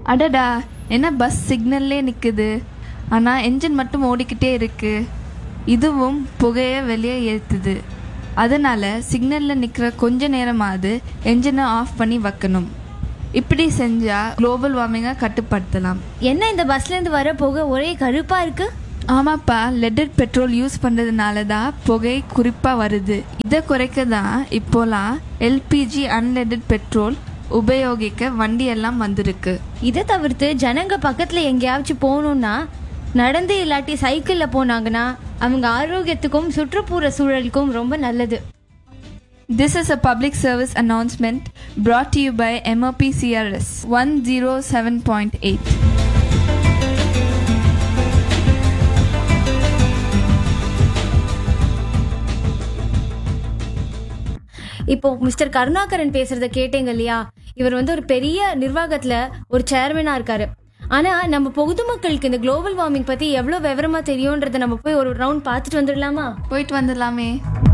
அடடா என்ன பஸ் சிக்னல்லே நிற்குது ஆனால் என்ஜின் மட்டும் ஓடிக்கிட்டே இருக்கு இதுவும் புகையை வெளியே ஏற்றுது அதனால் சிக்னலில் நிற்கிற கொஞ்ச நேரமாவது என்ஜினை ஆஃப் பண்ணி வைக்கணும் இப்படி செஞ்சால் குளோபல் வார்மிங்கை கட்டுப்படுத்தலாம் என்ன இந்த பஸ்லேருந்து வர போக ஒரே கருப்பாக இருக்கு ஆமாப்பா லெட்டட் பெட்ரோல் யூஸ் பண்ணுறதுனால தான் புகை குறிப்பாக வருது இதை குறைக்க தான் இப்போலாம் எல்பிஜி அன்லெட்டட் பெட்ரோல் உபயோகிக்க வண்டி எல்லாம் வந்திருக்கு இதை தவிர்த்து ஜனங்க பக்கத்தில் எங்கேயாச்சும் போகணுன்னா நடந்து இல்லாட்டி சைக்கிளில் போனாங்கன்னா அவங்க ஆரோக்கியத்துக்கும் சுற்றுப்புற சூழலுக்கும் ரொம்ப நல்லது This is a public service announcement brought to you by MOP CRS 107.8. இப்போ மிஸ்டர் கருணாகரன் பேசுறத கேட்டீங்க இல்லையா இவர் வந்து ஒரு பெரிய நிர்வாகத்துல ஒரு சேர்மனா இருக்காரு ஆனா நம்ம பொதுமக்களுக்கு இந்த குளோபல் வார்மிங் பத்தி எவ்வளவு விவரமா தெரியும்ன்றத நம்ம போய் ஒரு ரவுண்ட் பார்த்துட்டு வந்துடலாமா போயிட்டு வந்துடலாமே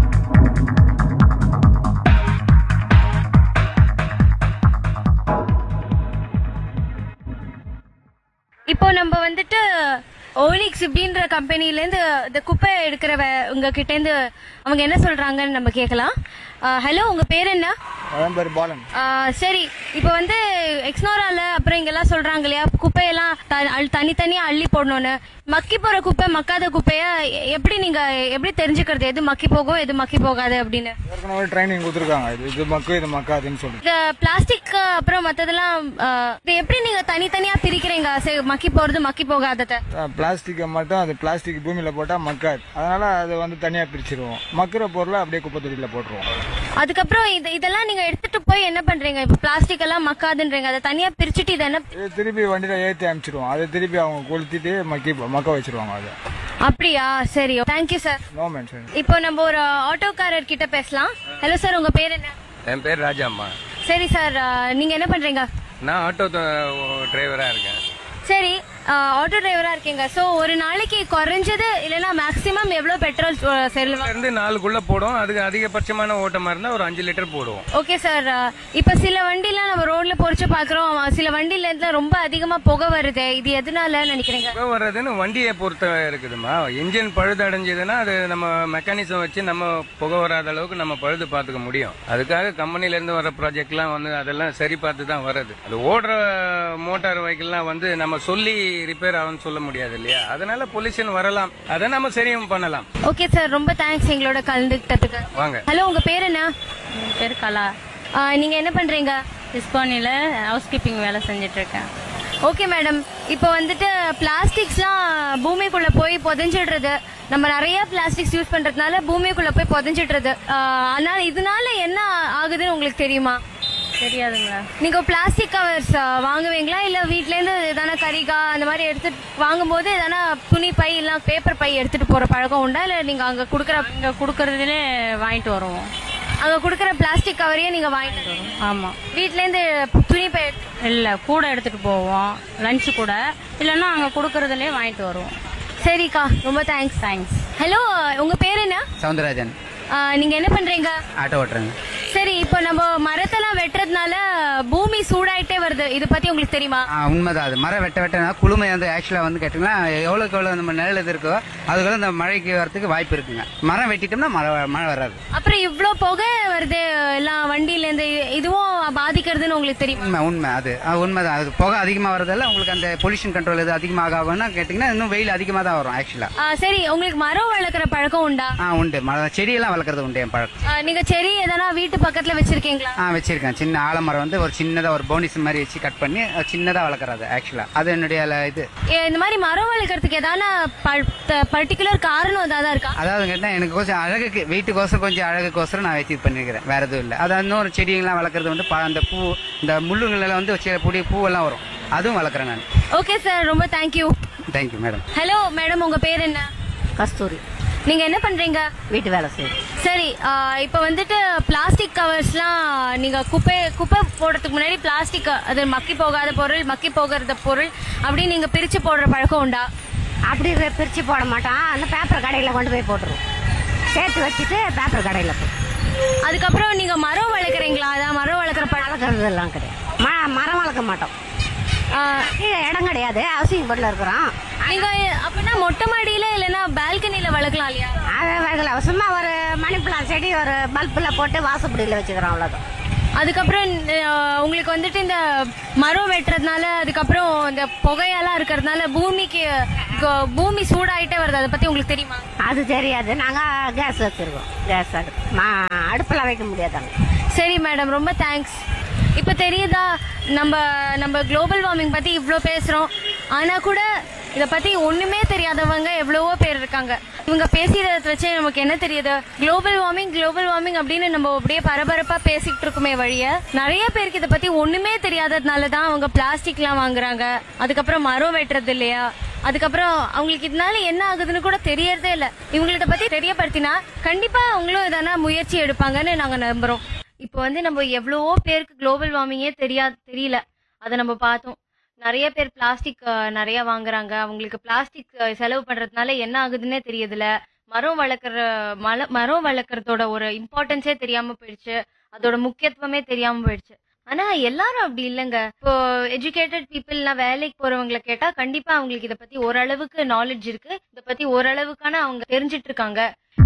இப்போ நம்ம வந்துட்டு ஓலிக்ஸ் இப்படின்ற கம்பெனிலேருந்து இந்த குப்பை எடுக்கிறவ உங்க கிட்டேருந்து அவங்க என்ன சொல்றாங்கன்னு நம்ம கேட்கலாம் ஹலோ உங்க பேர் என்ன அவன் பேர் பாலன் ஆ, சரி இப்போ வந்து எக்ஸ்னோரால அப்புறம் இங்கெல்லாம் சொல்றாங்க இல்லையா குப்பையெல்லாம் த- அள்- தனித்தனியா அள்ளி போடணும்னு மக்கி போற குப்பை மக்காத குப்பைய எ- எப்படி நீங்க எப்படி தெரிஞ்சுக்கிறது எது மக்கி போகும் எது மக்கி போகாது அப்படின்னு ஏற்கனவே ட்ரைனிங் கொடுத்துருக்காங்க இது இது மக்கு இது மக்காதுன்னு சொல்லி இந்த பிளாஸ்டிக் அப்புறம் மத்ததெல்லாம் ஆ, இதை எப்படி நீங்க தனித்தனியா பிரிக்கிறீங்க சரி, மக்கி போறது மக்கி போகாதத பிளாஸ்டிக்கை மட்டும் அது பிளாஸ்டிக் பூமியில் போட்டால் மக்காது அதனால அதை வந்து தனியாக பிரிச்சிருவோம் மக்கிற பொருளை அப்படியே குப்பை தொட்டியில் போட்டுருவோம் அதுக்கப்புறம் இது இதெல்லாம் நீங்க எடுத்துட்டு போய் என்ன பண்றீங்க இப்ப பிளாஸ்டிக் எல்லாம் மக்காதுன்றீங்க அதை தனியா பிரிச்சுட்டு இதை என்ன இது திருப்பி வண்டியில் ஏற்றி அனுப்பிச்சிடுவோம் அதை திருப்பி அவங்க கொளுத்திட்டு மக்கி மக்க வச்சிருவாங்க அதை அப்படியா சரி தேங்க்யூ சார் நோ மென்ஷன் இப்போ நம்ம ஒரு ஆட்டோக்காரர் கிட்ட பேசலாம் ஹலோ சார் உங்க பேர் என்ன என் பேர் ராஜாம்மா சரி சார் நீங்க என்ன பண்றீங்க நான் ஆட்டோ டிரைவரா இருக்கேன் சரி ஆட்டோ டிரைவரா இருக்கீங்க சோ ஒரு நாளைக்கு குறைஞ்சது இல்லைன்னா மேக்ஸிமம் எவ்வளவு பெட்ரோல் செல்வா இருந்து நாலுக்குள்ள போடும் அதுக்கு அதிகபட்சமான ஓட்டமா இருந்தா ஒரு அஞ்சு லிட்டர் போடுவோம் ஓகே சார் இப்ப சில வண்டிலாம் நம்ம ரோட்ல பொறிச்சு பாக்குறோம் சில வண்டில இருந்து ரொம்ப அதிகமா புகை வருது இது எதனால நினைக்கிறீங்க புகை வர்றதுன்னு வண்டியை பொறுத்த இருக்குதுமா இன்ஜின் பழுது அடைஞ்சதுன்னா அது நம்ம மெக்கானிசம் வச்சு நம்ம புகை வராத அளவுக்கு நம்ம பழுது பார்த்துக்க முடியும் அதுக்காக கம்பெனில இருந்து வர ப்ராஜெக்ட்லாம் வந்து அதெல்லாம் சரி பார்த்து தான் வருது அது ஓடுற மோட்டார் வெஹிக்கிள்லாம் வந்து நம்ம சொல்லி ரிப்பேர் ஆகும்னு சொல்ல முடியாது இல்லையா அதனால பொல்யூஷன் வரலாம் அதை நம்ம சரியும் பண்ணலாம் ஓகே சார் ரொம்ப தேங்க்ஸ் எங்களோட கலந்துக்கிட்டதுக்கு வாங்க ஹலோ உங்க பேர் என்ன என் பேர் கலா ஆ, நீங்க என்ன பண்றீங்க டிஸ்கோனியில் ஹவுஸ் கீப்பிங் வேலை செஞ்சுட்டு இருக்கேன் ஓகே மேடம் இப்போ வந்துட்டு பிளாஸ்டிக்ஸ்லாம் பூமிக்குள்ள போய் புதைஞ்சிடுறது நம்ம நிறைய பிளாஸ்டிக்ஸ் யூஸ் பண்றதுனால பூமிக்குள்ள போய் புதைஞ்சிடுறது ஆஹ் அதனால இதனால என்ன ஆகுதுன்னு உங்களுக்கு தெரியுமா தெரியாதுங்களா நீங்க பிளாஸ்டிக் கவர்ஸ் வாங்குவீங்களா இல்ல வீட்ல இருந்து எதனா கரிகா அந்த மாதிரி எடுத்துட்டு வாங்கும்போது எதனா துணி பை இல்ல பேப்பர் பை எடுத்துட்டு போற பழக்கம் உண்டா இல்ல நீங்க அங்க குடுக்கற இங்கே கொடுக்கறதுலே வாங்கிட்டு வருவோம் அங்க குடுக்கற பிளாஸ்டிக் கவரையே நீங்க வாங்கிட்டு வருவீங்க. ஆமாம் வீட்ல இருந்து துணி பை எடுத்து- இல்லை கூட எடுத்துட்டு போவோம் லஞ்சு கூட இல்லைன்னா அங்கே கொடுக்கறதுலே வாங்கிட்டு வருவோம் சரிக்கா ரொம்ப தேங்க்ஸ் தேங்க்ஸ் ஹலோ உங்க பேர் என்ன சவுந்தரராஜன் ஆஹ் நீங்க என்ன பண்றீங்க ஆட்டோ ஓட்டுறேங்க சரி இப்போ நம்ம மரத்தெல்லாம் வெட்டுறதுனால பூமி சூடாயிட்டே வருது இது பத்தி உங்களுக்கு தெரியுமா ஆ, உண்மைதான் அது மரம் வெட்ட வெட்டனா குளுமை வந்து ஆக்சுவலாக வந்து கேட்டிங்கன்னா எவ்வளோக்கு எவ்வளோ நம்ம நிழல் இது இருக்கோ அதுக்குள்ள இந்த மழைக்கு வரதுக்கு வாய்ப்பு இருக்குங்க மரம் வெட்டிட்டோம்னா மழை மழை வராது அப்புறம் இவ்ளோ புகை வருது எல்லாம் வண்டியில இருந்து இதுவும் பாதிக்கிறதுன்னு உங்களுக்கு தெரியுமா உண்மை உண்மை அது அது உண்மைதான் அது புகை அதிகமாக வரதால உங்களுக்கு அந்த பொல்யூஷன் கண்ட்ரோல் இது அதிகமாக ஆகும்னா கேட்டிங்கன்னா இன்னும் வெயில் அதிகமாக தான் வரும் ஆக்சுவலாக ஆஹ் சரி உங்களுக்கு மரம் வளர்க்குற பழக்கம் உண்டா ஆ உண்டு மரம் செடியெல்லாம் வளர்க்குறது உண்டு என் பழக்கம் ஆஹ் நீங்க செடி எதனா வீட்டு பக்கத்துல வச்சிருக்கீங்களா ஆ வச்சிருக்கேன் சின்ன ஆலமரம் வந்து ஒரு சின்னதாக ஒரு போனிஸ் மாதிரி வச்சு கட் பண்ணி சின்னதாக வளர்க்குறது ஆக்சுவலாக அது என்னுடைய ல- இது ஏ, இந்த மாதிரி மரம் வளர்க்கறதுக்கு எதான பர்டிகுலர் காரணம் ஏதாவது இருக்கா அதாவது கேட்டால் எனக்கு கொஞ்சம் அழகுக்கு வீட்டுக்கோசரம் கொஞ்சம் அழகுக்கோசரம் நான் வச்சு பண்ணிருக்கிறேன் வேற எதுவும் இல்லை அது இன்னொரு செடிங்கெல்லாம் வளர்க்குறது வந்து ப- அந்த பூ இந்த முள்ளுங்களெல்லாம் வந்து வச்சு புடி பூவெல்லாம் வரும் அதுவும் வளர்க்குறேன் நான் ஓகே சார் ரொம்ப thank you thank you madam hello madam உங்க பேர் என்ன கஸ்தூரி நீங்க என்ன பண்றீங்க வீட்டு வேலை செய்யும் சரி ஆஹ் இப்போ வந்துட்டு பிளாஸ்டிக் கவர்ஸ்லாம் நீங்க குப்பை குப்பை போடுறதுக்கு முன்னாடி பிளாஸ்டிக் அது மக்கி போகாத பொருள் மக்கி போகிறத பொருள் அப்படி நீங்க பிரிச்சு போடுற பழக்கம் உண்டா அப்படி பி- பிரிச்சு போட மாட்டோம் அந்த பேப்பர் கடையில் கொண்டு போய் போட்டுருவோம் சேர்த்து வச்சுட்டு பேப்பர் கடையில் போட்டு அதுக்கப்புறம் நீங்க மரம் வளர்க்குறீங்களா அதான் மரம் வளர்க்குற பழக்கம் வளர்க்குறதெல்லாம் கிடையாது ம மரம் வளர்க்க மாட்டோம் கீழே இடம் கிடையாது ஹவுசிங் போர்டில் இருக்கிறோம் நீங்க அப்படின்னா மொட்டை மாடியில இல்லைன்னா பால்கனில வளர்க்கலாம் இல்லையா அதை வைக்கல சும்மா ஒரு மணி பிளான் செடி ஒரு பல்பில் போட்டு வாசப்படியில் வச்சுக்கிறோம் அவ்வளோதான் அதுக்கப்புறம் அஹ், உங்களுக்கு வந்துட்டு இந்த மரம் வெட்டுறதுனால அதுக்கப்புறம் இந்த புகையெல்லாம் இருக்கிறதுனால பூமிக்கு க- பூமி சூடாயிட்டே வருது அதை பத்தி உங்களுக்கு தெரியுமா அது தெரியாது நாங்கள் கேஸ் வச்சுருக்கோம் கேஸ் அடுப்பு மா அடுப்பில் வைக்க முடியாதாங்க சரி மேடம் ரொம்ப தேங்க்ஸ் இப்போ தெரியுதா நம்ம நம்ம குளோபல் வார்மிங் பத்தி இவ்வளோ பேசுறோம் ஆனா கூட இதை பத்தி ஒண்ணுமே தெரியாதவங்க எவ்வளவோ பேர் இருக்காங்க இவங்க பேசுறத வச்சு நமக்கு என்ன தெரியுது குளோபல் வார்மிங் குளோபல் வார்மிங் அப்படின்னு நம்ம அப்படியே பரபரப்பா பேசிட்டு இருக்குமே வழிய நிறைய பேருக்கு இதை பத்தி ஒண்ணுமே தெரியாததுனால தான் அவங்க பிளாஸ்டிக்லாம் வாங்குறாங்க அதுக்கப்புறம் மரம் வெட்டுறது இல்லையா அதுக்கப்புறம் அவங்களுக்கு இதனால என்ன ஆகுதுன்னு கூட தெரியறதே இல்ல இவங்கள்ட்ட பத்தி தெரியப்படுத்தினா கண்டிப்பா அவங்களும் எதனா முயற்சி எடுப்பாங்கன்னு நாங்க நம்புறோம் இப்போ வந்து நம்ம எவ்வளவோ பேருக்கு குளோபல் வார்மிங்கே தெரியா தெரியல அதை நம்ம பார்த்தோம் நிறைய பேர் பிளாஸ்டிக் நிறைய வாங்குறாங்க அவங்களுக்கு பிளாஸ்டிக் செலவு பண்றதுனால என்ன ஆகுதுன்னே தெரியுதுல மரம் வளர்க்குற மல மரம் வளர்க்குறதோட ஒரு இம்பார்ட்டன்ஸே தெரியாம போயிடுச்சு அதோட முக்கியத்துவமே தெரியாம போயிடுச்சு ஆனா எல்லாரும் அப்படி இல்லைங்க இப்போ எஜுகேட்டட் பீப்புள்லாம் வேலைக்கு போறவங்களை கேட்டா கண்டிப்பா அவங்களுக்கு இதை பத்தி ஓரளவுக்கு நாலேஜ் இருக்கு இதை பத்தி ஓரளவுக்கான அவங்க தெரிஞ்சிட்டு இருக்காங்க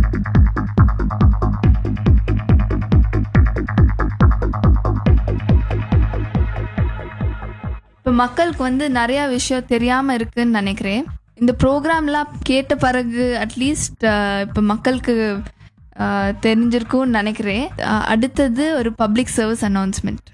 இப்போ மக்களுக்கு வந்து நிறையா விஷயம் தெரியாமல் இருக்குன்னு நினைக்கிறேன் இந்த ப்ரோக்ராம்லாம் கேட்ட பிறகு அட்லீஸ்ட் இப்போ மக்களுக்கு அஹ், தெரிஞ்சிருக்கும்னு நினைக்கிறேன் அஹ், அடுத்தது ஒரு பப்ளிக் சர்வீஸ் அனௌன்ஸ்மெண்ட்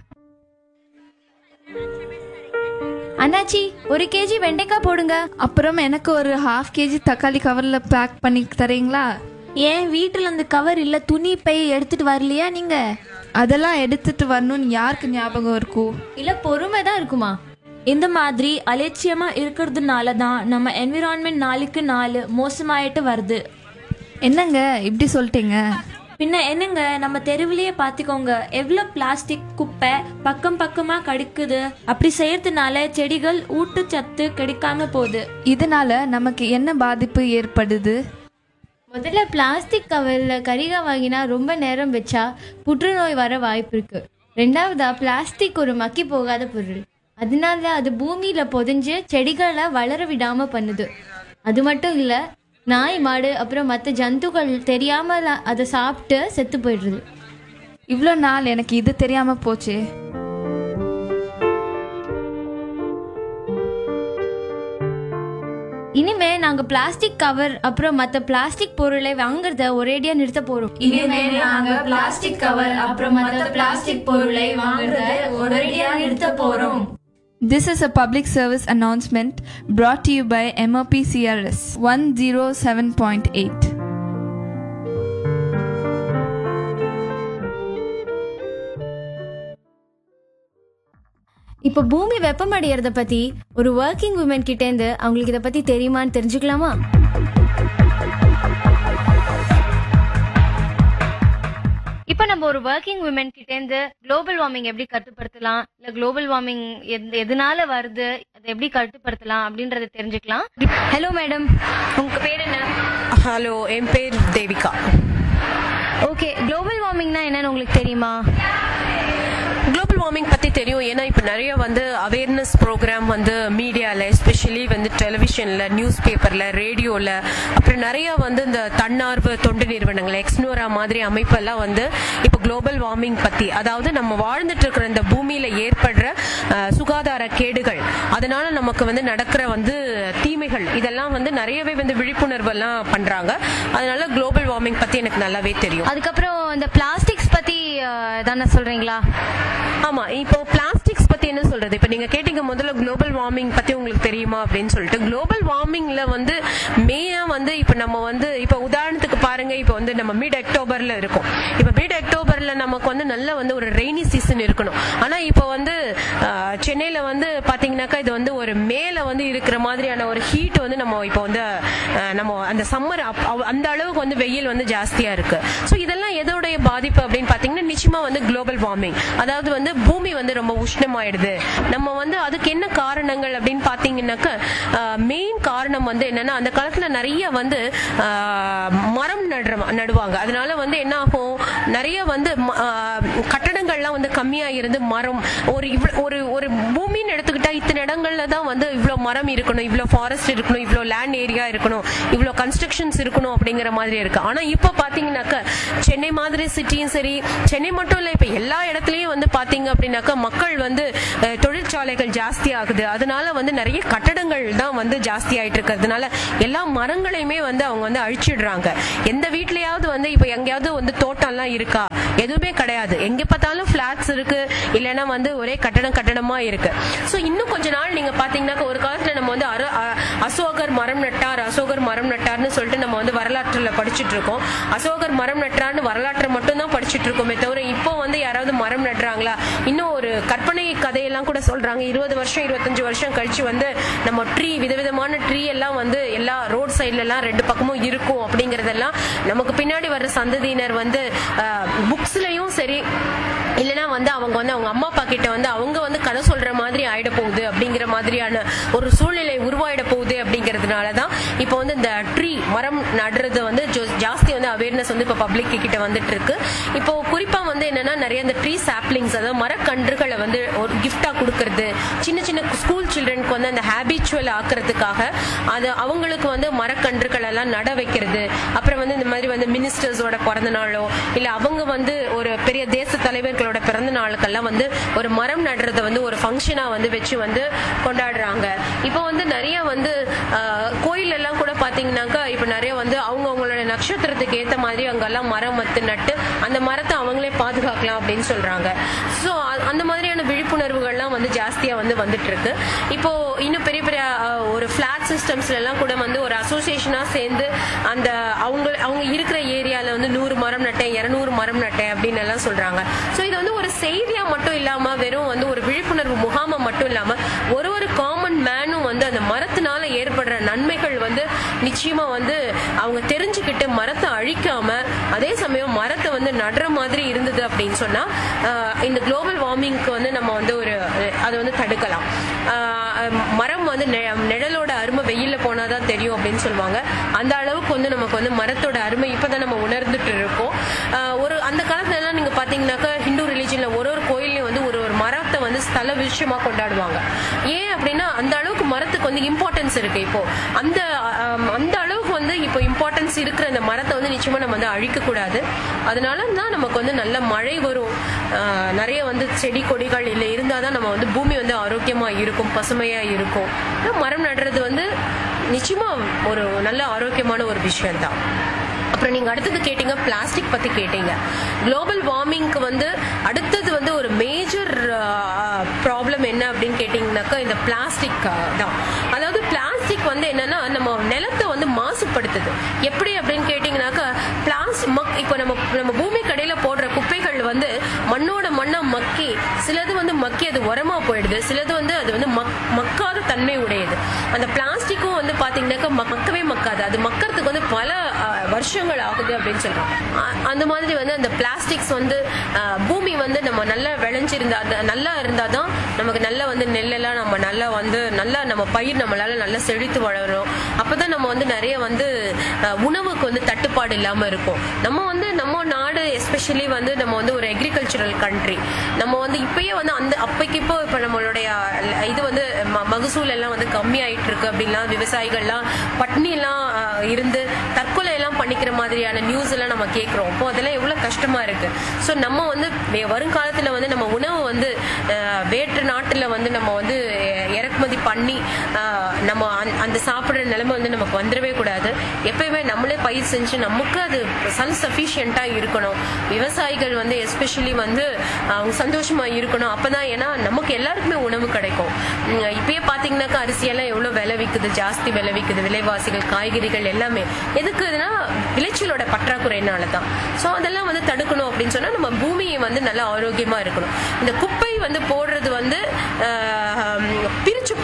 அண்ணாச்சி ஒரு கேஜி வெண்டைக்காய் போடுங்க அப்புறம் எனக்கு ஒரு ஹாஃப் கேஜி தக்காளி கவரில் பேக் பண்ணி தரீங்களா ஏன் வீட்டில் அந்த கவர் இல்லை துணி பை எடுத்துட்டு வரலையா நீங்க அதெல்லாம் எடுத்துட்டு வரணும்னு யாருக்கு ஞாபகம் இருக்கும் இல்ல பொறுமை தான் இருக்குமா இந்த மாதிரி அலட்சியமா இருக்கிறதுனால தான் நம்ம என்விரான்மெண்ட் நாளுக்கு நாள் மோசமாயிட்டு வருது என்னங்க இப்படி சொல்லிட்டீங்க பின்ன என்னங்க நம்ம தெருவிலேயே பார்த்துக்கோங்க எவ்வளோ பிளாஸ்டிக் குப்பை பக்கம் பக்கமா கிடைக்குது அப்படி செய்யறதுனால செடிகள் ஊட்டச்சத்து கிடைக்காம போகுது இதனால நமக்கு என்ன பாதிப்பு ஏற்படுது முதல்ல பிளாஸ்டிக் கவர்ல கரிகாய் வாங்கினா ரொம்ப நேரம் வச்சா புற்றுநோய் வர வாய்ப்பு இருக்கு ரெண்டாவதா பிளாஸ்டிக் ஒரு மக்கி போகாத பொருள் அதனால அது பூமியில புதைஞ்சு செடிகளை வளர விடாம பண்ணுது அது மட்டும் இல்ல நாய் மாடு அப்புறம் மற்ற ஜந்துக்கள் தெரியாம அதை சாப்பிட்டு செத்து போயிடுது இவ்வளோ நாள் எனக்கு இது தெரியாம போச்சே இனிமே நாங்க பிளாஸ்டிக் கவர் அப்புறம் மற்ற பிளாஸ்டிக் பொருளை வாங்குறத ஒரேடியா நிறுத்த போறோம் இனிமே நாங்க பிளாஸ்டிக் கவர் அப்புறம் மற்ற பிளாஸ்டிக் பொருளை வாங்குறத ஒரேடியா நிறுத்த போறோம் This is a public service announcement brought to you by MOP CRS 107.8. இப்போ பூமி வெப்பமடையறத பத்தி ஒரு ஒர்க்கிங் உமன் கிட்ட இருந்து அவங்களுக்கு இத பத்தி தெரியுமான்னு தெரிஞ்சுக்கலாமா இப்போ நம்ம ஒரு ஒர்க்கிங் உமன் கிட்ட இருந்து குளோபல் வார்மிங் எப்படி கட்டுப்படுத்தலாம் இல்ல குளோபல் வார்மிங் எதனால வருது அதை எப்படி கட்டுப்படுத்தலாம் அப்படின்றத தெரிஞ்சுக்கலாம் ஹலோ மேடம் உங்க பேர் என்ன ஹலோ என் பேர் தேவிகா ஓகே குளோபல் வார்மிங்னா என்னன்னு உங்களுக்கு தெரியுமா குளோபல் வார்மிங் பத்தி தெரியும் ஏன்னா இப்ப நிறைய வந்து அவேர்னஸ் ப்ரோக்ராம் வந்து மீடியால எஸ்பெஷலி வந்து டெலிவிஷன்ல நியூஸ் பேப்பர்ல ரேடியோல அப்புறம் நிறைய வந்து இந்த தன்னார்வ தொண்டு நிறுவனங்கள் எக்ஸ்னோரா மாதிரி அமைப்பெல்லாம் வந்து இப்ப குளோபல் வார்மிங் பத்தி அதாவது நம்ம வாழ்ந்துட்டு இருக்கிற இந்த பூமியில ஏற்படுற அஹ், சுகாதார கேடுகள் அதனால நமக்கு வந்து நடக்கிற வந்து தீமைகள் இதெல்லாம் வந்து நிறையவே வந்து விழிப்புணர்வு எல்லாம் பண்றாங்க அதனால குளோபல் வார்மிங் பத்தி எனக்கு நல்லாவே தெரியும் அதுக்கப்புறம் இந்த பிளாஸ்டிக்ஸ் பத்தி அஹ், தானே சொல்றீங்களா ஆமா இப்போ பிளாஸ்டிக்ஸ் பத்தி என்ன சொல்றது இப்ப நீங்க கேட்டீங்க முதல்ல குளோபல் வார்மிங் பத்தி உங்களுக்கு தெரியுமா அப்படின்னு சொல்லிட்டு குளோபல் வார்மிங்ல வந்து மெயினா வந்து இப்ப நம்ம வந்து இப்ப உதாரணத்துக்கு பாருங்க இப்ப வந்து நம்ம மிட் அக்டோபர்ல இருக்கோம் இப்ப மிட் அக்டோபர்ல நமக்கு வந்து நல்ல வந்து ஒரு ரெய்னி சீசன் இருக்கணும் ஆனா இப்ப வந்து ஆஹ், சென்னையில வந்து பாத்தீங்கன்னாக்கா இது வந்து ஒரு மேல வந்து இருக்கிற மாதிரியான ஒரு ஹீட் வந்து நம்ம இப்போ வந்து ஆஹ், நம்ம அந்த சம்மர் அந்த அளவுக்கு வந்து வெயில் வந்து ஜாஸ்தியா இருக்கு ஸோ இதெல்லாம் எதோடைய பாதிப்பு அப்படின்னு பாத்தீங்கன்னா நிச்சயமா வந்து குளோபல் வார்மிங் அதாவது வந்து பூமி வந்து ரொம்ப உஷ்ணமாயிடுது நம்ம வந்து அதுக்கு என்ன காரணங்கள் அப்படின்னு பாத்தீங்கன்னாக்க மெயின் காரணம் வந்து என்னன்னா அந்த காலத்துல நிறைய வந்து ஆஹ், மரம் நடுற நடுவாங்க அதனால வந்து என்ன ஆகும் நிறைய வந்து ம- ஆஹ், கட்டடங்கள்லாம் வந்து கம்மியா இருந்து மரம் ஒரு இவ்வளவு- ஒரு ஒரு ஒரு பூமின்னு எடுத்துக்கிட்டா இத்தனை இடங்கள்ல தான் வந்து இவ்வளோ மரம் இருக்கணும் இவ்வளோ ஃபாரஸ்ட் இருக்கணும் இவ்வளோ லேண்ட் ஏரியா இருக்கணும் இவ்வளோ கன்ஸ்ட்ரக்ஷன்ஸ் இருக்கணும் அப்படிங்கிற மாதிரி இருக்கு ஆனா இப்போ பாத்தீங்கன்னாக்க சென்னை மாதிரி சிட்டியும் சரி சென்னை மட்டும் இல்லை இப்போ எல்லா இடத்துலயும் வந்து பாத்தீங்க அப்படின்னாக்கா மக்கள் வந்து அஹ், தொழிற்சாலைகள் ஜாஸ்தி ஆகுது அதனால வந்து நிறைய கட்டடங்கள் தான் வந்து ஜாஸ்தி ஆயிட்டு இருக்கிறதுனால எல்லா மரங்களையுமே வந்து அவங்க வந்து அழிச்சிடுறாங்க எந்த வீட்லயாவது வந்து இப்போ எங்கேயாவது வந்து தோட்டம்லாம் இருக்கா எதுவுமே கிடையாது எங்க பார்த்தாலும் ஃபிளாட்ஸ் இருக்கு இல்லைன்னா வந்து ஒரே கட்டடம் கட்டடமா இருக்கு ஸோ இன்னும் கொஞ்ச நாள் நீங்க பாத்தீங்கன்னாக்க ஒரு காலத்துல நம்ம வந்து அர- அ- அசோகர் மரம் நட்டார் அசோகர் மரம் நட்டார்னு சொல்லிட்டு நம்ம வந்து வரலாற்றுல படிச்சுட்டு இருக்கோம் அசோகர் மரம் நட்டார்னு வரலாற்றை மட்டும் தான் படிச்சுட்டு இருக்கோமே தவிர இப்போ வந்து யாராவது மரம் நடுறாங்களா இன்னும் ஒரு கற்பனை கதையெல்லாம் கூட சொல்றாங்க இருபது வருஷம் இருபத்தஞ்சு வருஷம் கழிச்சு வந்து நம்ம ட்ரீ விதவிதமான ட்ரீ எல்லாம் வந்து எல்லா ரோட் சைட்ல எல்லாம் ரெண்டு பக்கமும் இருக்கும் அப்படிங்கறதெல்லாம் நமக்கு பின்னாடி வர்ற சந்ததியினர் வந்து புக்ஸ்லயும் சரி இல்லைன்னா வந்து அவங்க வந்து அவங்க அம்மா அப்பா கிட்ட வந்து அவங்க வந்து கதை சொல்ற மாதிரி ஆயிட போகுது அப்படிங்கிற மாதிரியான ஒரு சூழ்நிலை உருவாயிட போகுது அப்படிங்கறதுனால தான் இப்போ வந்து இந்த ட்ரீ மரம் நடுறது வந்து ஜோ- ஜாஸ்தி வந்து அவேர்னஸ் வந்து இப்போ பப்ளிக் கிட்ட வந்துட்டு இருக்கு இப்போ குறிப்பா வந்து என்னன்னா நிறைய இந்த ட்ரீ சாப்லிங்ஸ் அதாவது மரக்கன்றுகளை வந்து ஒரு கிஃப்டா கொடுக்கறது சின்ன சின்ன ஸ்கூல் சில்ட்ரனுக்கு வந்து அந்த ஹேபிச்சுவல் ஆக்குறதுக்காக அது அவங்களுக்கு வந்து மரக்கன்றுகள் எல்லாம் நட வைக்கிறது அப்புறம் வந்து இந்த மாதிரி வந்து மினிஸ்டர்ஸோட பிறந்த நாளோ இல்ல அவங்க வந்து ஒரு பெரிய தேச தலைவர்களோட பிறந்த நாளுக்கெல்லாம் வந்து ஒரு மரம் நடுறத வந்து ஒரு ஃபங்க்ஷனா வந்து வச்சு வந்து கொண்டாடுறாங்க இப்போ வந்து நிறைய வந்து ஆஹ், கோயில் எல்லாம் கூட பாத்தீங்கன்னாக்கா இப்போ நிறைய வந்து அவங்க அவங்களோட நட்சத்திரத்துக்கு ஏத்த மாதிரி அங்கெல்லாம் மரம் மத்து நட்டு அந்த மரத்தை அவங்களே பாதுகாக்கலாம் அப்படின்னு சொல்றாங்க ஸோ அந்த மாதிரியான விழிப்புணர்வுகள்லாம் வந்து ஜாஸ்தியா வந்து வந்துட்டு இருக்கு இப்போ இன்னும் பெரிய பெரிய ஆஹ், ஒரு ஃபிளாட் சிஸ்டம்ஸ்ல எல்லாம் கூட வந்து ஒரு அசோசியேஷனா சேர்ந்து அந்த அவங்க அவங்க இருக்கிற ஏரியால வந்து நூறு மரம் நட்டேன் இருநூறு மரம் நட்டேன் அப்படின்னு எல்லாம் சொல்றாங்க ஸோ இது வந்து ஒரு செய்தியா மட்டும் இல்லாம வெறும் வந்து ஒரு விழிப்புணர்வு முகாமா மட்டும் இல்லாம ஒரு ஒரு காமன் மேனும் வந்து அந்த மரத்தினால ஏற்படுற நன்மைகள் வந்து நிச்சயமா வந்து அவங்க தெரிஞ்சுக்கிட்டு மரத்தை அழிக்காம அதே சமயம் மரத்தை வந்து நடுற மாதிரி இருந்தது அப்படின்னு சொன்னா ஆஹ், இந்த குளோபல் வார்மிங்க்கு வந்து நம்ம வந்து ஒரு அஹ், அதை வந்து தடுக்கலாம் ஆஹ், மரம் வந்து நெ- நிழலோட அருமை வெயில்ல போனாதான் தெரியும் அப்படின்னு சொல்லுவாங்க அந்த அளவுக்கு வந்து நமக்கு வந்து மரத்தோட அருமை இப்பதான் நம்ம உணர்ந்துட்டு இருக்கோம் ஆஹ், ஒரு அந்த காலத்துல எல்லாம் நீங்க பாத்தீங்கன்னாக்கா ஹிந்து ரிலீஜன்ல ஒரு ஒரு கோயிலையும் வந்து ஒரு ஒரு மரத்தை வந்து ஸ்தல விஷயமா கொண்டாடுவாங்க ஏன் அப்படின்னா அந்த அளவுக்கு மரத்துக்கு வந்து இம்பார்ட்டன்ஸ் இருக்கு இப்போ அந்த ஆம், அந்த அளவுக்கு வந்து இப்போ இம்பார்ட்டன்ஸ் இருக்கிற அந்த மரத்தை வந்து நிச்சயமா நம்ம வந்து அழிக்க கூடாது அதனால தான் நமக்கு வந்து நல்ல மழை வரும் ஆஹ், நிறைய வந்து செடி கொடிகள் இல்லை இருந்தாதான் நம்ம வந்து பூமி வந்து ஆரோக்கியமா இருக்கும் பசுமையா இருக்கும் ஆனா மரம் நடுறது வந்து நிச்சயமா ஒரு நல்ல ஆரோக்கியமான ஒரு விஷயம் தான் அப்புறம் நீங்க அடுத்தது கேட்டீங்க பிளாஸ்டிக் பத்தி கேட்டீங்க குளோபல் வார்மிங்க்கு வந்து அடுத்தது வந்து ஒரு மேஜர் ப்ராப்ளம் என்ன அப்படின்னு கேட்டீங்கன்னாக்கா இந்த பிளாஸ்டிக் தான் அதாவது பிளாஸ்டிக் வந்து என்னன்னா நம்ம நிலத்தை வந்து மாசுபடுத்துது எப்படி அப்படின்னு கேட்டீங்கன்னாக்கா பிளாஸ்டிக் இப்போ நம்ம நம்ம பூமி கடையில போடுற குப்பைகள் வந்து மண்ணோட மண்ணா மக்கி சிலது வந்து மக்கி அது உரமா போயிடுது சிலது வந்து அது வந்து மக்- மக்காத தன்மை உடையது அந்த பிளாஸ்டிக்கும் வந்து பாத்தீங்கன்னாக்கா ம- மக்கவே மக்காது அது மக்கறதுக்கு வந்து பல அஹ், வருஷங்கள் ஆகுது அப்படின்னு சொல்றோம் அ- அந்த மாதிரி வந்து அந்த பிளாஸ்டிக்ஸ் வந்து அஹ், பூமி வந்து நம்ம நல்லா விளைஞ்சிருந்தா அது நல்லா இருந்தாதான் நமக்கு நல்லா வந்து நெல்லெல்லாம் நம்ம நல்லா வந்து நல்லா நம்ம பயிர் நம்மளால நல்லா செழித்து வளரும் அப்பதான் நம்ம வந்து நிறைய வந்து அஹ், உணவுக்கு வந்து தட்டுப்பாடு இல்லாம இருக்கும் நம்ம வந்து நம்ம நாடு எஸ்பெஷலி வந்து நம்ம வந்து ஒரு அக்ரிகல்ச்சரல் கண்ட்ரி நம்ம வந்து இப்பயே வந்து அந்த அப்பைக்கு இப்போ இப்ப நம்மளுடைய அஹ், இது வந்து ம- மகசூல் எல்லாம் வந்து கம்மி ஆயிட்டு இருக்கு அப்படின்லாம் விவசாயிகள்லாம் பட்னி எல்லாம் அஹ், இருந்து தற்கொலை எல்லாம் பண்ணிக்கிற மாதிரியான நியூஸ் எல்லாம் நம்ம கேட்கிறோம் அப்போ அதெல்லாம் எவ்வளவு கஷ்டமா இருக்கு ஸோ நம்ம வந்து வே- வருங்காலத்துல வந்து நம்ம உணவு வந்து அஹ், வேற்று நாட்டுல வந்து நம்ம வந்து அஹ், இறக்குமதி பண்ணி அஹ், நம்ம அந்த- அந்த சாப்பிடுற நிலைமை வந்து நமக்கு வந்துடவே கூடாது எப்பயுமே நம்மளே பயிர் செஞ்சு நமக்கு அது சன் சஃபிஷியண்டா இருக்கணும் விவசாயிகள் வந்து எஸ்பெஷலி வந்து அவங்க சந்தோஷமா இருக்கணும் அப்பதான் ஏன்னா நமக்கு எல்லாருக்குமே உணவு கிடைக்கும் உம், இப்பயே பாத்தீங்கன்னாக்கா அரிசியெல்லாம் எவ்வளவு விலை விக்குது ஜாஸ்தி விலை விக்குது விலைவாசிகள் காய்கறிகள் எல்லாமே எதுக்குதுன்னா விளைச்சலோட பற்றாக்குறையினால தான் ஸோ அதெல்லாம் வந்து தடுக்கணும் அப்படின்னு சொன்னா நம்ம பூமியை வந்து நல்லா ஆரோக்கியமா இருக்கணும் இந்த குப்பை வந்து போடுறது வந்து ஆஹ், பிரிச்சு போடுறதுக்கு வந்து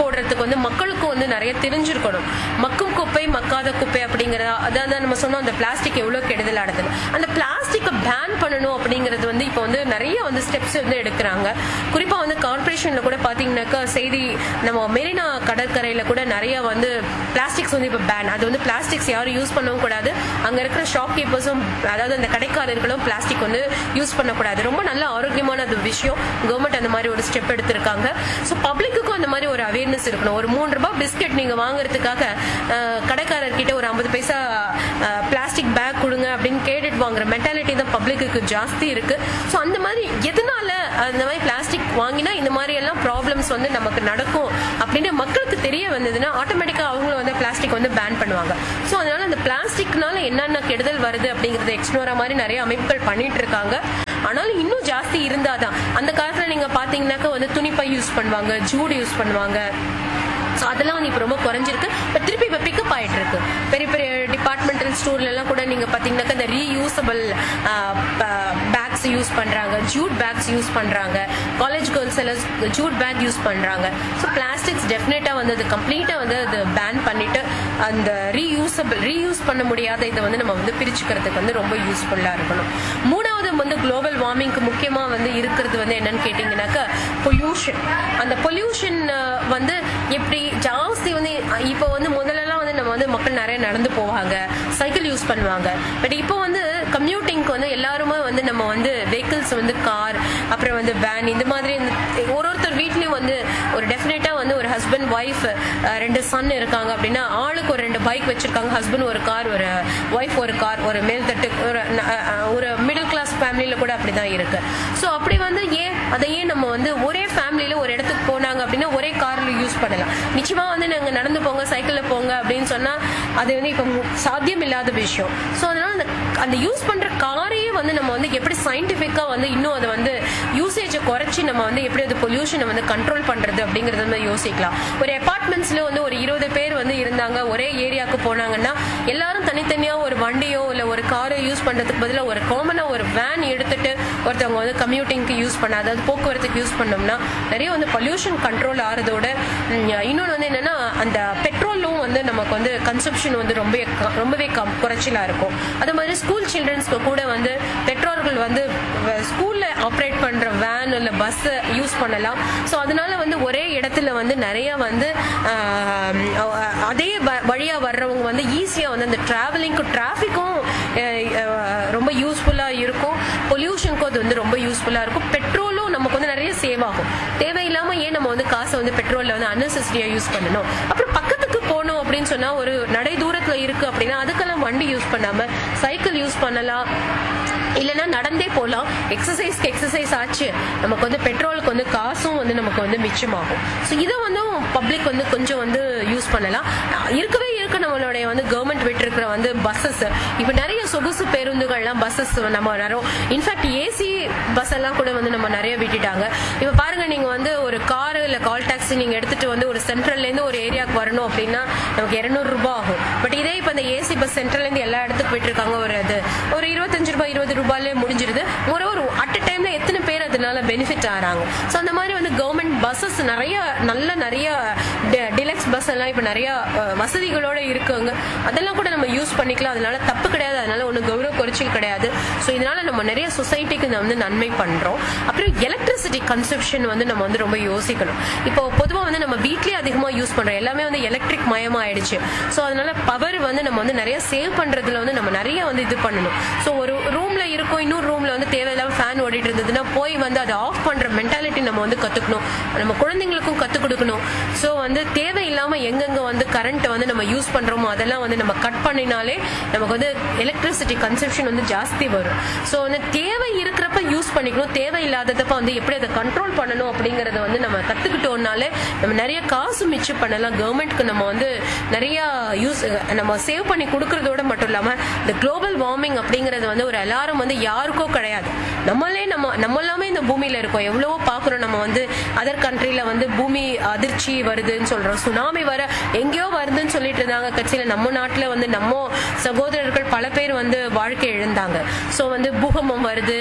வந்து மக்களுக்கும் வந்து நிறைய தெரிஞ்சிருக்கணும் மக்கும் குப்பை மக்காத குப்பை அப்படிங்கறத அதாவது நம்ம சொன்னோம் அந்த பிளாஸ்டிக் எவ்வளவு கெடுதலானதுன்னு அந்த பிளாஸ்டிக்கை பேன் பண்ணணும் அப்படிங்கிறது வந்து இப்போ வந்து நிறைய வந்து ஸ்டெப்ஸ் வந்து எடுக்கிறாங்க குறிப்பா வந்து கார்பரேஷன்ல கூட பாத்தீங்கன்னாக்கா செய்தி நம்ம மெரினா கடற்கரையில கூட நிறைய வந்து பிளாஸ்டிக்ஸ் வந்து இப்போ பேன் அது வந்து பிளாஸ்டிக்ஸ் யாரும் யூஸ் பண்ணவும் கூடாது அங்க இருக்கிற ஷாப் கீப்பர்ஸும் அதாவது அந்த கடைக்காரர்களும் பிளாஸ்டிக் வந்து யூஸ் பண்ணக்கூடாது ரொம்ப நல்ல ஆரோக்கியமான அது விஷயம் கவர்மெண்ட் அந்த மாதிரி ஒரு ஸ்டெப் எடுத்திருக்காங்க ஸோ பப்ளிக்குக்கும் அந்த மாதிரி ஒரு அவேர்னஸ் இருக்கணும் ஒரு மூணு ரூபாய் பிஸ்கெட் நீங்க வாங்குறதுக்காக அஹ், கடைக்காரர்கிட்ட ஒரு ஐம்பது பைசா பிளாஸ்டிக் பேக் கொடுங்க அப்படின்னு கேட்டுட்டு வாங்குற மென்டாலிட்டி தான் பப்ளிக்கு ஜாஸ்தி இருக்கு ஸோ அந்த மாதிரி எதனால அந்த மாதிரி பிளாஸ்டிக் வாங்கினா இந்த மாதிரி எல்லாம் ப்ராப்ளம்ஸ் வந்து நமக்கு நடக்கும் அப்படின்னு மக்களுக்கு தெரிய வந்ததுன்னா ஆட்டோமேட்டிக்கா அவங்களும் வந்து பிளாஸ்டிக் வந்து பேன் பண்ணுவாங்க ஸோ அதனால அந்த பிளாஸ்டிக்னால என்னென்ன கெடுதல் வருது அப்படிங்கறது எக்ஸ்ப்ளோரா மாதிரி நிறைய அமைப்புகள் பண்ணிட்டு இருக்காங்க ஆனாலும் இன்னும் ஜாஸ்தி இருந்தாதான் அந்த காலத்துல நீங்க பாத்தீங்கன்னாக்கா வந்து துணிப்பை யூஸ் பண்ணுவாங்க ஜூட் யூஸ் பண்ணுவாங்க ஸோ அதெல்லாம் வந்து இப்போ ரொம்ப குறைஞ்சிருக்கு இப்போ திருப்பி இப்போ பிக்கப் ஆயிட்டு இருக்கு பெரிய பெரிய டிபார்ட்மெண்டல் ஸ்டோர்ல எல்லாம் கூட நீங்க பாத்தீங்கன்னாக்கா இந்த ரீயூசபிள் பேக்ஸ் யூஸ் பண்றாங்க ஜூட் பேக்ஸ் யூஸ் பண்றாங்க காலேஜ் கேர்ள்ஸ் எல்லாம் ஜூட் பேக் யூஸ் பண்றாங்க ஸோ பிளாஸ்டிக்ஸ் டெஃபினட்டா வந்து அது கம்ப்ளீட்டா வந்து அது பேன் பண்ணிட்டு அந்த ரீயூசபிள் ரீயூஸ் பண்ண முடியாத இதை வந்து நம்ம வந்து பிரிச்சுக்கிறதுக்கு வந்து ரொம்ப யூஸ்ஃபுல்லா இருக்கணும் மூணாவது வந்து குளோபல் வார்மிங்க்கு முக்கியமா வந்து இருக்கிறது வந்து என்னன்னு கேட்டீங்கன்னாக்கா பொல்யூஷன் அந்த பொல்யூஷன் வந்து எப்படி ஜாஸ்தி வந்து இப்போ வந்து முதல்லலாம் வந்து நம்ம வந்து மக்கள் நிறைய நடந்து போவாங்க சைக்கிள் யூஸ் பண்ணுவாங்க பட் இப்போ வந்து கம்யூட்டிங்க்கு வந்து எல்லாருமே வந்து நம்ம வந்து வெஹிக்கிள்ஸ் வந்து கார் அப்புறம் வந்து வேன் இந்த மாதிரி இந்த- ஒரு ஒருத்தர் வீட்லயும் வந்து ஒரு டெஃபினட்டா வந்து ஒரு ஹஸ்பண்ட் ஒய்ஃப் ரெண்டு சன் இருக்காங்க அப்படின்னா ஆளுக்கு ஒரு ரெண்டு பைக் வச்சிருக்காங்க ஹஸ்பண்ட் ஒரு கார் ஒரு ஒய்ஃப் ஒரு கார் ஒரு மேல்தட்டு ஒரு அஹ், அஹ், ஒரு மிடில் கிளாஸ் ஃபேமிலியில கூட அப்படிதான் இருக்கு ஸோ அப்படி வந்து ஏன் அதை ஏன் நம்ம வந்து ஒரே ஃபேமிலியில ஒரு இடத்துக்கு போனாங்க அப்படின்னா ஒரே கார்ல யூஸ் பண்ணலாம் நிச்சயமா வந்து நாங்க நடந்து போங்க சைக்கிள்ல போங்க அப்படின்னு சொன்னா அது வந்து இப்போ மு- சாத்தியம் இல்லாத விஷயம் ஸோ அதனால அந்த அந்த யூஸ் பண்ற காரையே வந்து நம்ம வந்து எப்படி சயின்டிஃபிக்கா வந்து இன்னும் அதை வந்து யூசேஜை குறைச்சி நம்ம வந்து எப்படி அது பொல்யூஷனை வந்து கண்ட்ரோல் பண்றது அப்படிங்கறத வந்து யோசிக்கலாம் ஒரு அபார்ட்மெண்ட்ஸ்ல வந்து ஒரு இருபது பேர் வந்து இருந்தாங்க ஒரே ஏரியாவுக்கு போனாங்கன்னா எல்லாரும் தனித்தனியா ஒரு வண்டியோ இல்ல ஒரு காரோ யூஸ் பண்றதுக்கு பதிலா ஒரு காமனா ஒரு வேன் எடுத்துட்டு ஒருத்தவங்க வந்து கம்யூட்டிங்க்கு யூஸ் பண்ண அதாவது போக்குவரத்துக்கு யூஸ் பண்ணோம்னா நிறைய வந்து பொல்யூஷன் கண்ட்ரோல் ஆறதோட ம், இன்னொன்று வந்து என்னன்னா அந்த பெட்ரோலும் வந்து நமக்கு வந்து கன்சப்ஷன் வந்து ரொம்ப ரொம்பவே கம் குறைச்சலா இருக்கும் அது மாதிரி ஸ்கூல் சில்ட்ரன்ஸ்க்கு கூட வந்து பெற்றோர்கள் வந்து ஸ்கூல்ல ஆப்ரேட் பண்ற வேன் இல்ல பஸ் யூஸ் பண்ணலாம் ஸோ அதனால வந்து ஒரே இடத்துல வந்து நிறைய வந்து ஆஹ், அதே வ- வழியா வர்றவங்க வந்து ஈஸியா வந்து அந்த டிராவலிங்க்கு டிராஃபிக்கும் ரொம்ப யூஸ்ஃபுல்லா இருக்கும் பொல்யூஷனுக்கும் அது வந்து ரொம்ப யூஸ்ஃபுல்லா இருக்கும் பெட்ரோலும் நமக்கு வந்து நிறைய சேவ் ஆகும் தேவையில்லாம ஏன் நம்ம வந்து காசை வந்து பெட்ரோல்ல வந்து அன்னெசரியா யூஸ் பண்ணணும் அப்புறம் பக்கத்துக்கு போகணும் அப்படின்னு சொன்னா ஒரு நடை தூரத்துல இருக்கு அப்படின்னா அதுக்கெல்லாம் வண்டி யூஸ் பண்ணாம சைக்கிள் யூஸ் பண்ணலாம் இல்லைன்னா நடந்தே போகலாம் எக்ஸசைஸ்க்கு எக்ஸசைஸ் ஆச்சு நமக்கு வந்து பெட்ரோலுக்கு வந்து காசும் வந்து நமக்கு வந்து மிச்சமாகும் ஸோ இதை வந்து பப்ளிக் வந்து கொஞ்சம் வந்து யூஸ் பண்ணலாம் இருக்கவே இருக்கு நம்மளுடைய வந்து கவர்மெண்ட் விட்டுருக்கிற வந்து பஸ்ஸஸ் இப்போ நிறைய சொகுசு பேருந்துகள்லாம் பஸ்ஸஸ் நம்ம நிறைய இன்ஃபேக்ட் ஏசி பஸ் எல்லாம் கூட வந்து நம்ம நிறைய விட்டுட்டாங்க இப்போ பாருங்க நீங்க வந்து ஒரு கார் இல்ல கால் டாக்ஸி நீங்க எடுத்துட்டு வந்து ஒரு சென்ட்ரல்ல இருந்து ஒரு ஏரியாவுக்கு வரணும் அப்படின்னா நமக்கு 200 ரூபாய் ஆகும் பட் இதே இப்போ இந்த ஏசி பஸ் சென்ட்ரல்ல இருந்து எல்லா இடத்துக்கு போயிட்டு இருக்காங்க ஒரு அது ஒரு இருபத்தஞ்சு ரூபாய் இருபது ரூபாயிலே முடிஞ்சிருது ஒரு ஒரு அட் அ டைம்ல எத்தனை பேர் அதனால பெனிஃபிட் ஆறாங்க ஸோ அந்த மாதிரி வந்து கவர்மெண்ட் பஸ்ஸஸ் நிறைய நல்ல நிறைய டிலக்ஸ் பஸ் எல்லாம் இப்போ நிறைய அஹ், வசதிகளோட இருக்குங்க அதெல்லாம் கூட நம்ம யூஸ் பண்ணிக்கலாம் அதனால தப்பு கிடையாது அதனால ஒன்றும் கௌரவ குறைச்சல் கிடையாது ஸோ இதனால நம்ம நிறைய சொசைட்டிக்கு நம்ம வந்து நன்மை பண்றோம் அப்புறம் எலக்ட்ரிசிட்டி கன்சப்ஷன் வந்து நம்ம வந்து ரொம்ப யோசிக்கணும் இப்போ பொதுவாக வந்து நம்ம வீட்லயே அதிகமாக யூஸ் பண்றோம் எல்லாமே வந்து எலக்ட்ரிக் மயமாயிடுச்சு ஸோ அதனால பவர் வந்து நம்ம வந்து நிறைய சேவ் பண்றதுல வந்து நம்ம நிறைய வந்து இது பண்ணணும் ஸோ ஒரு ரூம்ல இருக்கும் இன்னொரு ரூம்ல வந்து தேவையில்லாம ஃபேன் ஓடிட்டு இருந்ததுன்னா போய் வந்து அதை ஆஃப் பண்ற மென்டாலிட்டி நம்ம வந்து கத்துக்கணும் நம்ம குழந்தைங்களுக்கும் கத்துக் கொடுக்கணும் ஸோ வந்து தேவையில்லாம எங்கெங்க வந்து கரண்ட் வந்து நம்ம யூஸ் பண்றோமோ அதெல்லாம் வந்து நம்ம கட் பண்ணினாலே நமக்கு வந்து எலக்ட்ரிசிட்டி கன்சப்ஷன் வந்து ஜாஸ்தி வரும் ஸோ வந்து தேவை இருக்கிறப்ப யூஸ் பண்ணிக்கணும் தேவை இல்லாததப்ப வந்து எப்படி அதை கண்ட்ரோல் பண்ணணும் அப்படிங்கறத வந்து நம்ம கத்துக்கிட்டோம்னாலே நம்ம நிறைய காசு மிச்சம் பண்ணலாம் கவர்மெண்ட்க்கு நம்ம வந்து நிறைய யூஸ் நம்ம சேவ் பண்ணி கொடுக்கறதோட மட்டும் இல்லாம இந்த குளோபல் வார்மிங் அப்படிங்கறது வந்து ஒரு எல்லாரும் வந்து யாருக்கோ கிடையாது நம்மளே நம்ம நம்ம எல்லாமே இந்த பூமியில இருக்கோம் எவ்வளவோ பாக்குறோம் நம்ம வந்து அதர் கண்ட்ரில வந்து பூமி அதிர்ச்சி வருதுன்னு சொல்றோம் சுனாமி வர எங்கேயோ வருதுன்னு சொல்லிட்டு இருந்தாங்க கட்சியில நம்ம நாட்டுல வந்து நம்ம சகோதரர்கள் பல பேர் வந்து வாழ்க்கை இழந்தாங்க சோ வந்து பூகம்பம் வருது அஹ்,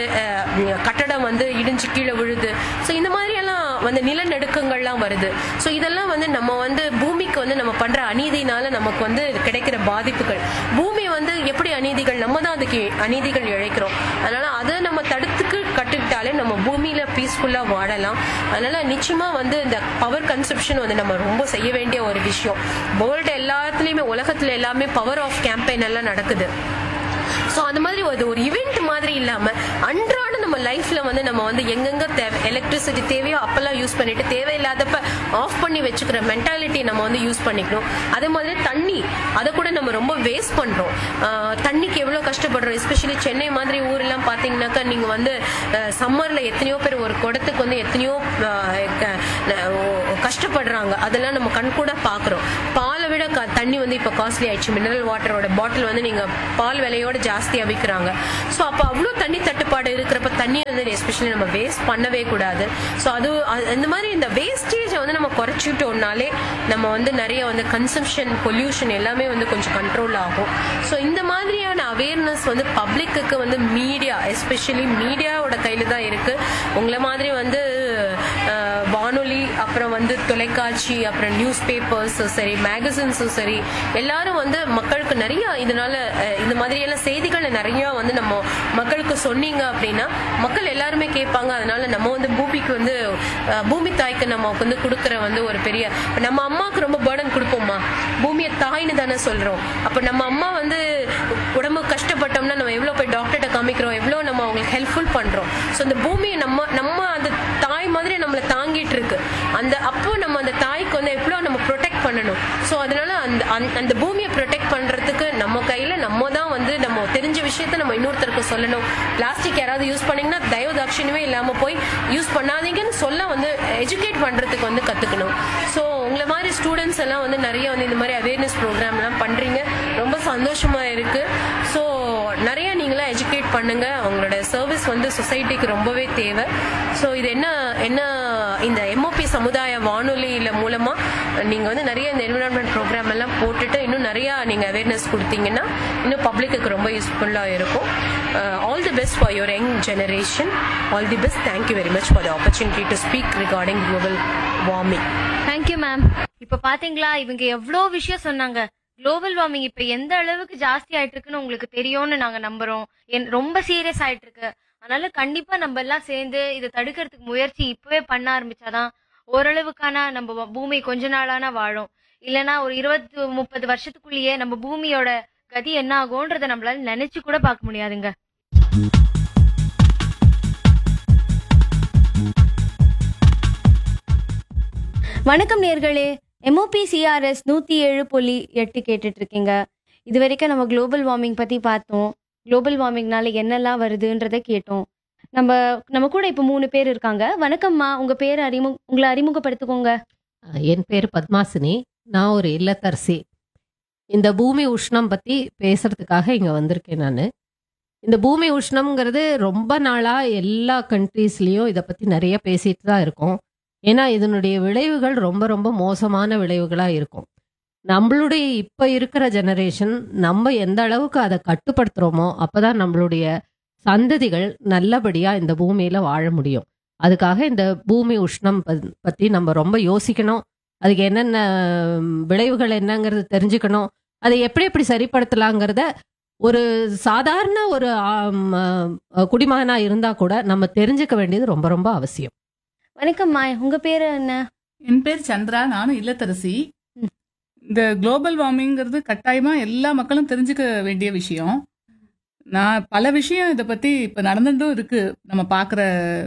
ம், கட்டடம் வந்து இடிஞ்சு கீழே விழுது ஸோ இந்த மாதிரியெல்லாம் வந்து நிலநடுக்கங்கள்லாம் வருது ஸோ இதெல்லாம் வந்து நம்ம வந்து பூமிக்கு வந்து நம்ம பண்ற அநீதினால நமக்கு வந்து கிடைக்கிற பாதிப்புகள் பூமி வந்து எப்படி அநீதிகள் நம்ம தான் அதுக்கு அநீதிகள் இழைக்கிறோம் அதனால அதை நம்ம தடுத்துக்கு கட்டுக்கிட்டாலே நம்ம பூமியில பீஸ்ஃபுல்லா வாழலாம் அதனால நிச்சயமா வந்து இந்த பவர் கன்சப்ஷன் வந்து நம்ம ரொம்ப செய்ய வேண்டிய ஒரு விஷயம் வேர்ல்டு எல்லாத்துலயுமே உலகத்துல எல்லாமே பவர் ஆஃப் கேம்பெயின் எல்லாம் நடக்குது ஸோ அந்த மாதிரி ஒரு ஒரு இவெண்ட் மாதிரி இல்லாம அன்றாட நம்ம லைஃப்ல வந்து நம்ம வந்து எங்கெங்க தேவை எலக்ட்ரிசிட்டி தேவையோ அப்பெல்லாம் யூஸ் பண்ணிட்டு தேவையில்லாதப்ப ஆஃப் பண்ணி வச்சுக்கிற மென்டாலிட்டி நம்ம வந்து யூஸ் பண்ணிக்கணும் அதே மாதிரி தண்ணி அதை கூட நம்ம ரொம்ப வேஸ்ட் பண்றோம் ஆஹ் தண்ணிக்கு எவ்வளவு கஷ்டப்படுறோம் எஸ்பெஷலி சென்னை மாதிரி ஊரெல்லாம் பாத்தீங்கன்னாக்கா நீங்க வந்து சம்மர்ல எத்தனையோ பேர் ஒரு குடத்துக்கு வந்து எத்தனையோ ஆஹ் க- ந- ஓ- கஷ்டப்படுறாங்க அதெல்லாம் நம்ம கண் கூட பாக்குறோம் பாலை விட க- தண்ணி வந்து இப்ப காஸ்ட்லி ஆயிடுச்சு மினரல் வாட்டரோட பாட்டில் வந்து நீங்க பால் விலையோட ஜாஸ்தியா விற்கிறாங்க ஸோ அப்போ அவ்வளோ தண்ணி தட்டுப்பாடு இருக்கிறப்ப தண்ணி வந்து எஸ்பெஷலி நம்ம வேஸ்ட் பண்ணவே கூடாது ஸோ அது அ- இந்த மாதிரி இந்த வேஸ்டேஜை வந்து நம்ம குறைச்சிட்டோம்னாலே நம்ம வந்து நிறைய வந்து கன்சம்ஷன் பொல்யூஷன் எல்லாமே வந்து கொஞ்சம் கண்ட்ரோல் ஆகும் ஸோ இந்த மாதிரியான அவேர்னஸ் வந்து பப்ளிக்கு வந்து மீடியா எஸ்பெஷலி மீடியாவோட கையில தான் இருக்கு உங்களை மாதிரி வந்து அஹ், வானொலி அப்புறம் வந்து தொலைக்காட்சி அப்புறம் நியூஸ் பேப்பர்ஸும் சரி மேகசின்ஸும் சரி எல்லாரும் வந்து மக்களுக்கு நிறைய இதனால அஹ், இந்த மாதிரி எல்லாம் செய்திகளை நிறைய வந்து நம்ம மக்களுக்கு சொன்னீங்க அப்படின்னா மக்கள் எல்லாருமே கேட்பாங்க அதனால நம்ம வந்து பூமிக்கு வந்து அஹ், பூமி தாய்க்கு நம்ம வந்து கொடுக்குற வந்து ஒரு பெரிய இப்ப நம்ம அம்மாவுக்கு ரொம்ப பேர்டன் கொடுப்போமா பூமியை தாய்னு தானே சொல்றோம் அப்ப நம்ம அம்மா வந்து உடம்பு கஷ்டப்பட்டோம்னா நம்ம எவ்வளவு போய் டாக்டர்கிட்ட காமிக்கிறோம் எவ்வளவு நம்ம அவங்களுக்கு ஹெல்ப்ஃபுல் பண்றோம் ஸோ அந்த பூமியை நம்ம நம்ம அந்த தாய் மாதிரி நம்மளை தாங்கிட்டு இருக்கு அந்த அப்போ நம்ம அந்த தாய்க்கு வந்து எவ்வளவு நம்ம ப்ரொடெக்ட் பண்ணணும் ஸோ அதனால அந்த அந்த- அந்த பூமியை ப்ரொடெக்ட் பண்றதுக்கு நம்ம கையில நம்ம தான் வந்து நம்ம தெரிஞ்ச விஷயத்த நம்ம இன்னொருத்தருக்கு சொல்லணும் பிளாஸ்டிக் யாராவது யூஸ் பண்ணீங்கன்னா தயவு தாட்சியமே இல்லாம போய் யூஸ் பண்ணாதீங்கன்னு சொல்ல வந்து எஜுகேட் பண்றதுக்கு வந்து கத்துக்கணும் ஸோ உங்களை மாதிரி ஸ்டூடெண்ட்ஸ் எல்லாம் வந்து நிறைய வந்து இந்த மாதிரி அவேர்னஸ் ப்ரோக்ராம் எல்லாம் பண்றீங்க ரொம்ப சந்தோஷமா இருக்கு ஸோ நிறைய நீங்களாம் எஜுகேட் பண்ணுங்க அவங்களோட சர்வீஸ் வந்து சொசைட்டிக்கு ரொம்பவே தேவை ஸோ இது என்ன என்ன இந்த எம்ஓபி சமுதாய வானொலியில மூலமா நீங்க வந்து நிறைய இந்த என்விரான்மெண்ட் ப்ரோக்ராம் எல்லாம் போட்டுட்டு இன்னும் நிறைய நீங்க அவேர்னஸ் கொடுத்தீங்கன்னா இன்னும் பப்ளிக்கு ரொம்ப யூஸ்ஃபுல்லா இருக்கும் all the best for your young generation all the best thank you very much for the opportunity to speak regarding global warming thank you ma'am இப்ப பாத்தீங்களா இவங்க எவ்வளோ விஷயம் சொன்னாங்க குளோபல் வார்மிங் இப்ப எந்த அளவுக்கு ஜாஸ்தி ஆயிட்டு இருக்குன்னு உங்களுக்கு தெரியும்னு நாங்க நம்புறோம் என்- ரொம்ப சீரியஸ் ஆயிட்டு இருக்கு அதனால கண்டிப்பா நம்ம எல்லாம் சேர்ந்து இதை தடுக்கிறதுக்கு முயற்சி இப்பவே பண்ண ஆரம்பிச்சாதான் ஓரளவுக்கான நம்ம வ- பூமி கொஞ்ச நாளான வாழும் இல்லனா ஒரு இருபது முப்பது வருஷத்துக்குள்ளேயே நம்ம பூமியோட கதி என்ன ஆகும்ன்றத நம்மளால நினைச்சு கூட பார்க்க முடியாதுங்க வணக்கம் நேர்களே எம்ஓபி சிஆர்எஸ் நூற்றி ஏழு புள்ளி எட்டு கேட்டுட்டு இருக்கீங்க இது வரைக்கும் நம்ம குளோபல் வார்மிங் பற்றி பார்த்தோம் குளோபல் வார்மிங்னால என்னெல்லாம் வருதுன்றதை கேட்டோம் நம்ம நம்ம கூட இப்போ மூணு பேர் இருக்காங்க வணக்கம்மா உங்கள் பேர் அறிமு உங்களை அறிமுகப்படுத்திக்கோங்க என் பேர் பத்மாசினி நான் ஒரு இல்லத்தரசி இந்த பூமி உஷ்ணம் பற்றி பேசுறதுக்காக இங்கே வந்திருக்கேன் நான் இந்த பூமி உஷ்ணம்ங்கிறது ரொம்ப நாளாக எல்லா கண்ட்ரீஸ்லேயும் இதை பற்றி நிறைய பேசிட்டு தான் இருக்கோம் ஏன்னா இதனுடைய விளைவுகள் ரொம்ப ரொம்ப மோசமான விளைவுகளாக இருக்கும் நம்மளுடைய இப்போ இருக்கிற ஜெனரேஷன் நம்ம எந்த அளவுக்கு அதை கட்டுப்படுத்துகிறோமோ அப்போ தான் நம்மளுடைய சந்ததிகள் நல்லபடியாக இந்த பூமியில் வாழ முடியும் அதுக்காக இந்த பூமி உஷ்ணம் பத்- பத்தி நம்ம ரொம்ப யோசிக்கணும் அதுக்கு என்னென்ன ம், விளைவுகள் என்னங்கிறது தெரிஞ்சுக்கணும் அதை எப்படி எப்படி சரிப்படுத்தலாங்கிறத ஒரு சாதாரண ஒரு ஆம், அ, குடிமகனா இருந்தா கூட நம்ம தெரிஞ்சுக்க வேண்டியது ரொம்ப ரொம்ப அவசியம் வணக்கம்மா உங்கள் பேர் என்ன என் பேர் சந்திரா நானும் இல்லத்தரசி இந்த குளோபல் வார்மிங்கிறது கட்டாயமா எல்லா மக்களும் தெரிஞ்சுக்க வேண்டிய விஷயம் நான் பல விஷயம் இதை பத்தி இப்ப நடந்துட்டும் இருக்கு நம்ம பாக்குற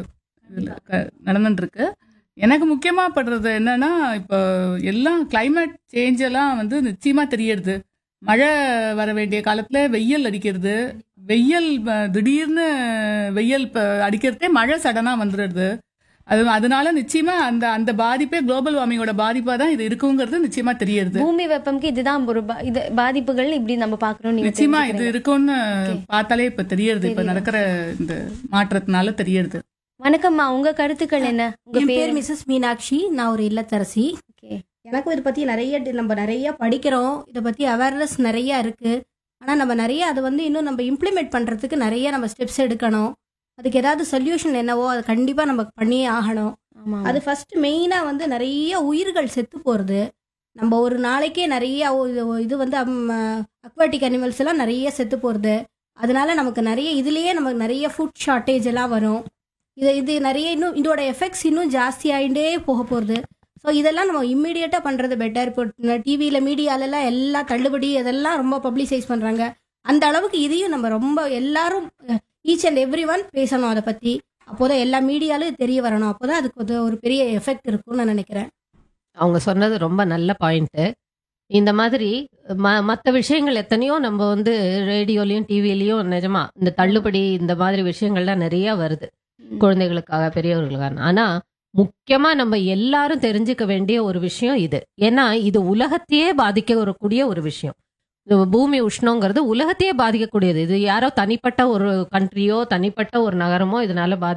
இதுல க- நடந்துட்டு இருக்கு எனக்கு முக்கியமா படுறது என்னன்னா இப்போ எல்லாம் climate சேஞ்ச் எல்லாம் வந்து நிச்சயமா தெரியறது மழை வர வேண்டிய காலத்துல வெயில் அடிக்கிறது வெயில் அஹ், திடீர்னு வெயில் இப்ப அடிக்கிறதே மழை சடனா வந்துடுறது அது அதனால நிச்சயமா அந்த அந்த பாதிப்பே குளோபல் வார்மிங்கோட பாதிப்பா தான் இது இருக்குங்கிறது நிச்சயமா தெரியறது பூமி வெப்பம்க்கு இதுதான் ஒரு பா- இது பாதிப்புகள் இப்படி நம்ம பார்க்கணும் நீங்க நிச்சயமா இது தெரிஞ்சுக்கிறீங்க. இருக்கும்னு பார்த்தாலே இப்ப தெரியறது இப்ப தெரியுது. நடக்கிற இந்த மாற்றத்தினால தெரியறது வணக்கம்மா உங்க கருத்துக்கள் என்ன உங்க என் பேர் பேர் மிஸ்ஸஸ் மீனாட்சி நான் ஒரு இல்லத்தரசி Okay. எனக்கும் இதை பத்தி நிறைய டி- நம்ம நிறைய படிக்கிறோம் இதை பத்தி அவேர்னஸ் நிறைய இருக்கு ஆனா நம்ம நிறைய அதை வந்து இன்னும் நம்ம இம்ப்ளிமெண்ட் பண்றதுக்கு நிறைய நம்ம ஸ்டெப்ஸ் எடுக்கணும் அதுக்கு ஏதாவது சொல்யூஷன் என்னவோ அது கண்டிப்பாக நம்ம பண்ணியே ஆகணும் அது ஃபர்ஸ்ட் மெயினாக வந்து நிறைய உயிர்கள் செத்து போகிறது நம்ம ஒரு நாளைக்கே நிறைய ஒ- இது- இது வந்து அக்வாட்டிக் அனிமல்ஸ் எல்லாம் நிறைய செத்து போகிறது அதனால நமக்கு நிறைய இதுலேயே நமக்கு நிறைய ஃபுட் ஷார்ட்டேஜ் எல்லாம் வரும் இது இது நிறைய இன்னும் இதோட எஃபெக்ட்ஸ் இன்னும் ஜாஸ்தி ஆகிட்டே போக போகிறது ஸோ இதெல்லாம் நம்ம இம்மிடியேட்டாக பண்ணுறது பெட்டர் இப்போ டிவியில் மீடியாலெல்லாம் எல்லாம் தள்ளுபடி அதெல்லாம் ரொம்ப பப்ளிசைஸ் பண்ணுறாங்க அந்த அளவுக்கு இதையும் நம்ம ரொம்ப எல்லாரும் ஈச் அண்ட் எவ்ரி ஒன் பேசணும் அதை பற்றி அப்போதான் எல்லா மீடியாலும் தெரிய வரணும் அப்போதான் அதுக்கு ஒரு- ஒரு பெரிய எஃபெக்ட் இருக்கும்னு நான் நினைக்கிறேன் அவங்க சொன்னது ரொம்ப நல்ல பாயிண்ட்டு இந்த மாதிரி ம மற்ற விஷயங்கள் எத்தனையோ நம்ம வந்து ரேடியோலையும் டிவிலையும் நிஜமா இந்த தள்ளுபடி இந்த மாதிரி விஷயங்கள்லாம் நிறைய வருது குழந்தைகளுக்காக பெரியவர்களுக்காக ஆனா முக்கியமா நம்ம எல்லாரும் தெரிஞ்சுக்க வேண்டிய ஒரு விஷயம் இது ஏன்னா இது உலகத்தையே பாதிக்க வரக்கூடிய ஒரு விஷயம் இந்த பூமி உஷ்ணங்கிறது உலகத்தையே பாதிக்கக்கூடியது இது யாரோ தனிப்பட்ட ஒரு கண்ட்ரியோ தனிப்பட்ட ஒரு நகரமோ இதனால பாதி